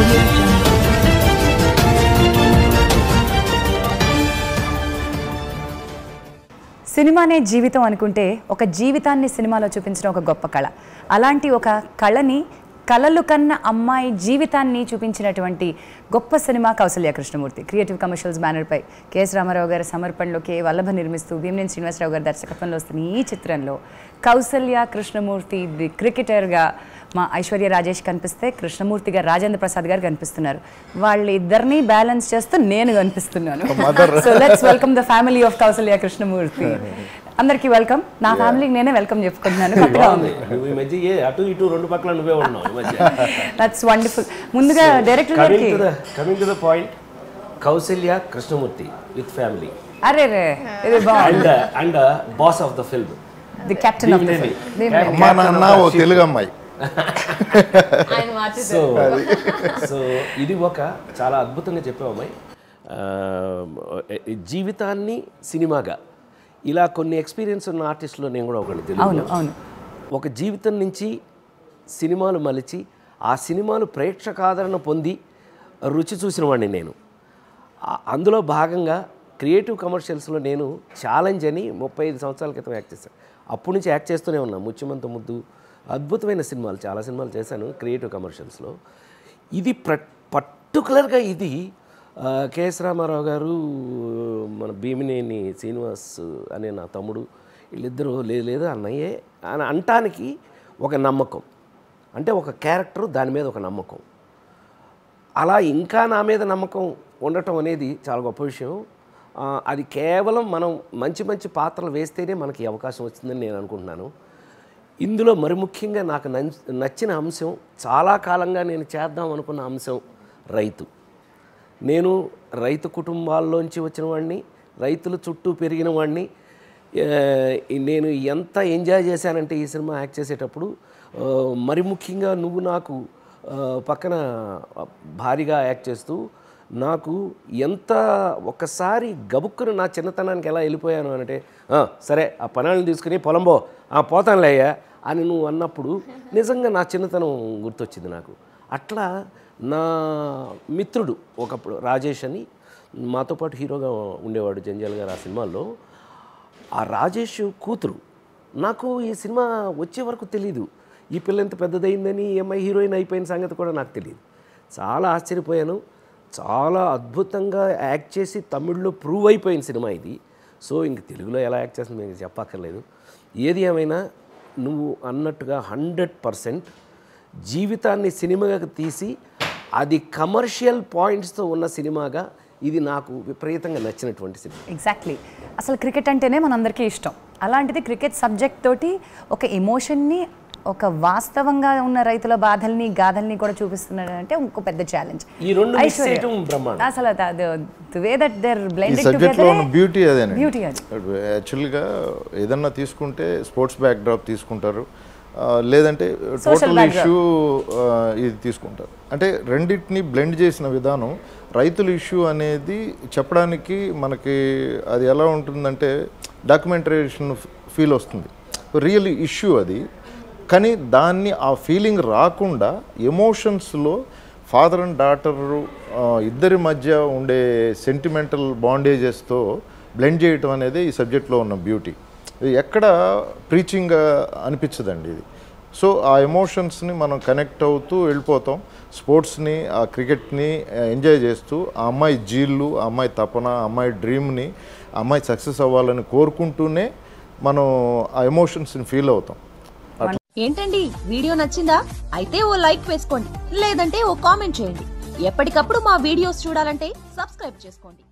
audio jungle. సినిమానే జీవితం అనుకుంటే ఒక జీవితాన్ని సినిమాలో చూపించడం ఒక గొప్ప కళ అలాంటి ఒక కళని కళలు కన్న అమ్మాయి జీవితాన్ని చూపించినటువంటి గొప్ప cinema Kousalya Krishnamurthy creative commercials బ్యానర్పై కెఎస్ రామారావు గారి సమర్పణలో కె వల్లభ నిర్మిస్తూ భీమనేని శ్రీనివాసరావు గారి దర్శకత్వంలో వస్తున్న ఈ చిత్రంలో కౌసల్య కృష్ణమూర్తి ది క్రికెటర్గా మా ఐశ్వర్య రాజేష్ కనిపిస్తే కృష్ణమూర్తి గారు రాజేంద్ర ప్రసాద్ గారు కనిపిస్తున్నారు వాళ్ళిద్దరిని బ్యాలెన్స్ చేస్తూ నేను కనిపిస్తున్నాను so let's welcome the family of Kousalya Krishnamurthy అందరికీ వెల్కమ్ నా ఫ్యామిలీకి నేనే వెల్కమ్ చెప్పుకుంటున్నాను కొత్తగా ఉంది నువ్వు ఈ మధ్య ఏ అటు ఇటు రెండు పక్కల నువ్వే ఉన్నావు ఈ మధ్య దట్స్ వండర్ఫుల్ ముందుగా డైరెక్టర్ కమింగ్ గారికి to the coming to the point Kousalya Krishnamurthy with family అరే రే ఇది బాగుంది and and boss of the film the captain of the Bheemaneni. అమ్మా నాన్న ఓ తెలుగు అమ్మాయి సో సో ఇది ఒక చాలా అద్భుతంగా చెప్పావు అమ్మాయి ఆ, జీవితాన్ని సినిమాగా ఇలా కొన్ని ఎక్స్పీరియన్స్ ఉన్న ఆర్టిస్టులో నేను కూడా ఒకటి అవును తెలుగు అవును ఒక జీవితం నుంచి సినిమాలు మలిచి ఆ సినిమాలు ప్రేక్షకాదరణ పొంది రుచి చూసిన వాడిని నేను ఆ- అందులో భాగంగా క్రియేటివ్ కమర్షియల్స్లో నేను ఛాలెంజ్ అని ముప్పై ఐదు సంవత్సరాల క్రితం యాక్ట్ చేశాను అప్పటి నుంచి యాక్ట్ చేస్తూనే ఉన్నా ముత్యమంత ముద్దు అద్భుతమైన సినిమాలు చాలా సినిమాలు చేశాను క్రియేటివ్ కమర్షియల్స్లో ఇది ప్ర పర్టికులర్గా ఇది ఆ, కెఎస్ రామారావు గారు మన భీమినేని శ్రీనివాస్ అనే నా తమ్ముడు వీళ్ళిద్దరూ లేదు లేదు అన్నయ్యే అని అంటానికి ఒక నమ్మకం అంటే ఒక క్యారెక్టర్ దాని మీద ఒక నమ్మకం అలా ఇంకా నా మీద నమ్మకం ఉండటం అనేది చాలా గొప్ప విషయం ఆ, అది కేవలం మనం మంచి మంచి పాత్రలు వేస్తేనే మనకి ఈ అవకాశం వచ్చిందని నేను అనుకుంటున్నాను ఇందులో మరి ముఖ్యంగా నాకు నం- నచ్చిన అంశం చాలా కాలంగా నేను చేద్దాం అనుకున్న అంశం రైతు నేను రైతు కుటుంబాల్లోంచి వచ్చిన వాడిని రైతుల చుట్టూ పెరిగిన వాడిని ఏ, నేను ఎంత ఎంజాయ్ చేశానంటే ఈ సినిమా యాక్ట్ చేసేటప్పుడు ఆ, మరి ముఖ్యంగా నువ్వు నాకు ఆ, పక్కన భారీగా యాక్ట్ చేస్తూ నాకు ఎంత ఒక్కసారి గబుక్కున నా చిన్నతనానికి ఎలా వెళ్ళిపోయాను అంటే "ఆ, సరే ఆ పనాలను తీసుకుని పొలంబో ఆ పోతానులే అయ్యా అని నువ్వు అన్నప్పుడు నిజంగా నా చిన్నతనం గుర్తొచ్చింది నాకు అట్లా నా మిత్రుడు ఒకప్పుడు రాజేష్ అని మాతో పాటు హీరోగా ఉండేవాడు జంజాల్ గారు ఆ సినిమాల్లో ఆ రాజేష్ కూతురు నాకు ఈ సినిమా వచ్చే వరకు తెలీదు ఈ పిల్ల ఎంత పెద్దదైందని ఈ అమ్మాయి హీరోయిన్ అయిపోయిన సంగతి కూడా నాకు తెలియదు చాలా ఆశ్చర్యపోయాను చాలా అద్భుతంగా యాక్ట్ చేసి తమిళ్లో ప్రూవ్ అయిపోయిన సినిమా ఇది సో ఇంక తెలుగులో ఎలా యాక్ట్ చేస్తుంది మీకు చెప్పక్కర్లేదు ఏది ఏమైనా నువ్వు అన్నట్టుగా హండ్రెడ్ పర్సెంట్ జీవితాన్ని సినిమాగా తీసి అది కమర్షియల్ పాయింట్స్తో ఉన్న సినిమాగా ఇది నాకు విపరీతంగా నచ్చినటువంటి సినిమా ఎగ్జాక్ట్లీ అసలు క్రికెట్ అంటేనే మనందరికీ ఇష్టం అలాంటిది క్రికెట్ సబ్జెక్ట్ తోటి ఒక ఎమోషన్ని ఒక వాస్తవంగా ఉన్న రైతుల బాధల్ని గాథల్ని కూడా చూపిస్తున్నాడు అంటే ఇంకో పెద్ద ఛాలెంజ్ ఈ రెండు మిక్స్ చేయటం బ్రహ్మాండం అసలు వే దట్ దేర్ ఈ బ్లెండెడ్ సబ్జెక్ట్లో ఉన్న బ్యూటీ అదేనండి బ్యూటీ అది యాక్చువల్గా ఏదన్నా తీసుకుంటే స్పోర్ట్స్ బ్యాక్ డ్రాప్ తీసుకుంటారు ఆ, లేదంటే Social టోటల్ backdrop. ఇష్యూ ఇది తీసుకుంటారు అంటే రెండింటిని బ్లెండ్ చేసిన విధానం రైతుల ఇష్యూ అనేది చెప్పడానికి మనకి అది ఎలా ఉంటుందంటే డాక్యుమెంటరేషన్ ఫీల్ వస్తుంది రియల్ ఇష్యూ అది కానీ దాన్ని ఆ ఫీలింగ్ రాకుండా ఎమోషన్స్లో ఫాదర్ అండ్ డాటర్ ఇద్దరి మధ్య ఉండే సెంటిమెంటల్ బాండేజెస్తో బ్లెండ్ చేయటం అనేది ఈ సబ్జెక్ట్లో ఉన్న బ్యూటీ ఎక్కడ ప్రీచింగ్ అనిపించదండి ఇది సో ఆ ఎమోషన్స్ని మనం కనెక్ట్ అవుతూ వెళ్ళిపోతాం స్పోర్ట్స్ని ఆ క్రికెట్ని ఎంజాయ్ చేస్తూ ఆ అమ్మాయి జీళ్ళు ఆ అమ్మాయి తపన ఆ అమ్మాయి డ్రీమ్ని ఆ అమ్మాయి సక్సెస్ అవ్వాలని కోరుకుంటూనే మనం ఆ ఎమోషన్స్ని ఫీల్ అవుతాం ఏంటండి వీడియో నచ్చిందా అయితే ఓ లైక్ వేసుకోండి లేదంటే ఓ కామెంట్ చేయండి ఎప్పటికప్పుడు మా వీడియోస్ చూడాలంటే సబ్స్క్రైబ్ చేసుకోండి